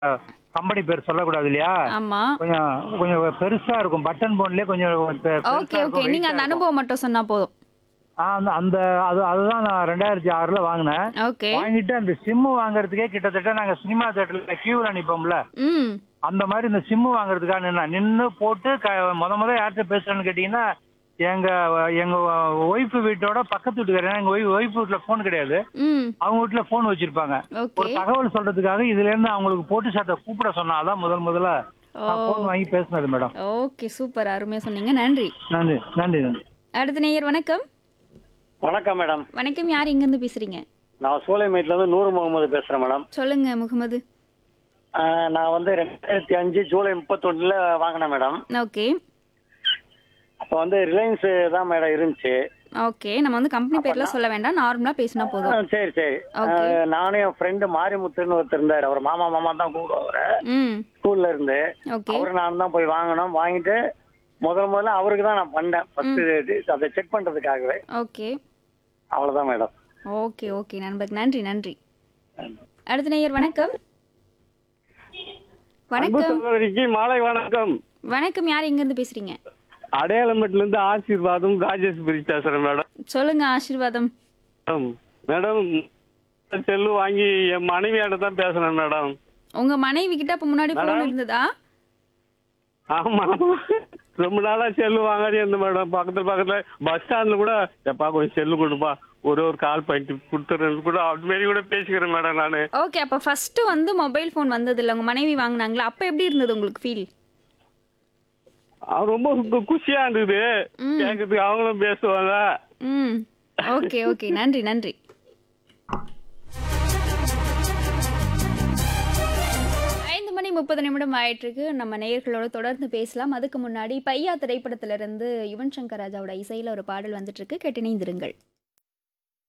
Company பேர் சொல்லக்கூடாது இல்லையா ஆமா கொஞ்சம் கொஞ்சம் பெருசா இருக்கும் பட்டன் போன்லயே கொஞ்சம் பெ- பெருசா ஓகே இருக்கும், ஓகே நீங்க weight ஆ அந்த இருக்கும். அனுபவம் மட்டும் சொன்னா போதும் ஆ, அந்த- அந்த அது அதுதான் நான் ரெண்டாயிரத்தி ஆறுல வாங்கினேன் ஓகே வாங்கிட்டு அந்த சிம்மு வாங்குறதுக்கே கிட்டத்தட்ட நாங்க சினிமா தேட்டர்ல கியூல நிப்போம்ல ம் அந்த மாதிரி இந்த சிம்மு வாங்குறதுக்காக நின்னா நின்னு போட்டு க- முத முத யார்கிட்ட பேசுறேன்னு கேட்டீங்கன்னா எங்க எங்க ஒய்ஃப் வீட்டோட பக்கத்து வீட்டுக்காரங்க எங்க ஒய்ஃப் வீட்டுல போன் கிடையாது ம் அவங்க வீட்டுல போன் வச்சிருப்பாங்க ஓகே ஒரு தகவல் சொல்றதுக்காக இதுல இருந்து அவங்களுக்கு போட்டு சாட்டை கூப்பிட சொன்னா அதான் முதல் முதல்ல ஓ போன் வாங்கி பேசினது மேடம் ஓகே சூப்பர் அருமையா சொன்னீங்க நன்றி நன்றி நன்றி நன்றி அடுத்த நேயர் வணக்கம் வணக்கம் மேடம் வணக்கம் யார் இங்க இருந்து பேசுறீங்க நான் சூளைமேட்ல இருந்து நூறு முகமது பேசுறேன் மேடம் சொல்லுங்க முகமது ஆஹ் நான் வந்து ரெண்டாயிரத்தி அஞ்சு ஜூலை முப்பத்தொன்னுல வாங்கினேன் மேடம் ஓகே அப்போ வந்து ரிலையன்ஸ் தான் மேடம் இருந்துச்சு ஓகே நம்ம வந்து கம்பெனி பேர்ல சொல்ல வேண்டாம் நார்மலா பேசினா ஆ, போதும் சரி சரி Okay. ஆஹ் நானும் என் ஃப்ரெண்டு மாரிமுத்துன்னு ஒருத்தர் இருந்தார் அவர் மாமா மாமா தான் கூப்பிடுவோம் அவரை ம் ஸ்கூல்ல இருந்து ஓகே அவரு நான் தான் போய் வாங்கினோம் வாங்கிட்டு முதல் முதல்ல அவருக்கு தான் நான் பண்ணேன் ஃபர்ஸ்ட் அதை செக் பண்றதுக்காகவே ஓகே அவ்வளவுதான் மேடம் ஓகே ஓகே நண்பர் நன்றி நன்றி அடுத்த நேயர் வணக்கம் வணக்கம் சகோதரிக்கு மாலை வணக்கம் வணக்கம் யார் எங்க இருந்து பேசுறீங்க அடையாளமேட்ல இருந்து ஆசீர்வாதம் ராஜேஷ் பிரிஜ் பேசுறேன் மேடம் சொல்லுங்க ஆசீர்வாதம் மேடம் செல்லு வாங்கி என் மனைவியாட தான் பேசுறேன் மேடம் உங்க மனைவி கிட்ட அப்ப முன்னாடி போன் இருந்ததா ஆமா ரொம்ப நாளா செல்லு வாங்காதே இருந்த மேடம் பக்கத்துல பக்கத்துல பஸ் ஸ்டாண்ட்ல கூட எப்பா கொஞ்சம் செல்லு கொடுப்பா ஒரு ஒரு கால் பண்ணிட்டு கொடுத்துறேன்னு கூட அது மாரி கூட பேசிக்கிறேன் மேடம் நானு ஓகே அப்ப ஃபர்ஸ்ட் வந்து மொபைல் ஃபோன் வந்தது இல்ல உங்க மனைவி வாங்குனாங்களா அப்ப எப்படி இருந்தது உங்களுக்கு ஃபீல் அவன் ரொம்ப கு- குஷியா இருந்தது கேட்கறதுக்கு அவங்களும் பேசுவாங்க ம் ஓகே ஓகே நன்றி நன்றி ஐந்து மணி முப்பது நிமிடம் ஆயிட்டிருக்கு நம்ம நேயர்களோட தொடர்ந்து பேசலாம் அதுக்கு முன்னாடி பையா திரைப்படத்திலிருந்து யுவன் சங்கர் ராஜாவோட இசையில ஒரு பாடல் வந்துட்டு இருக்கு கேட்டு இணைந்திருங்கள்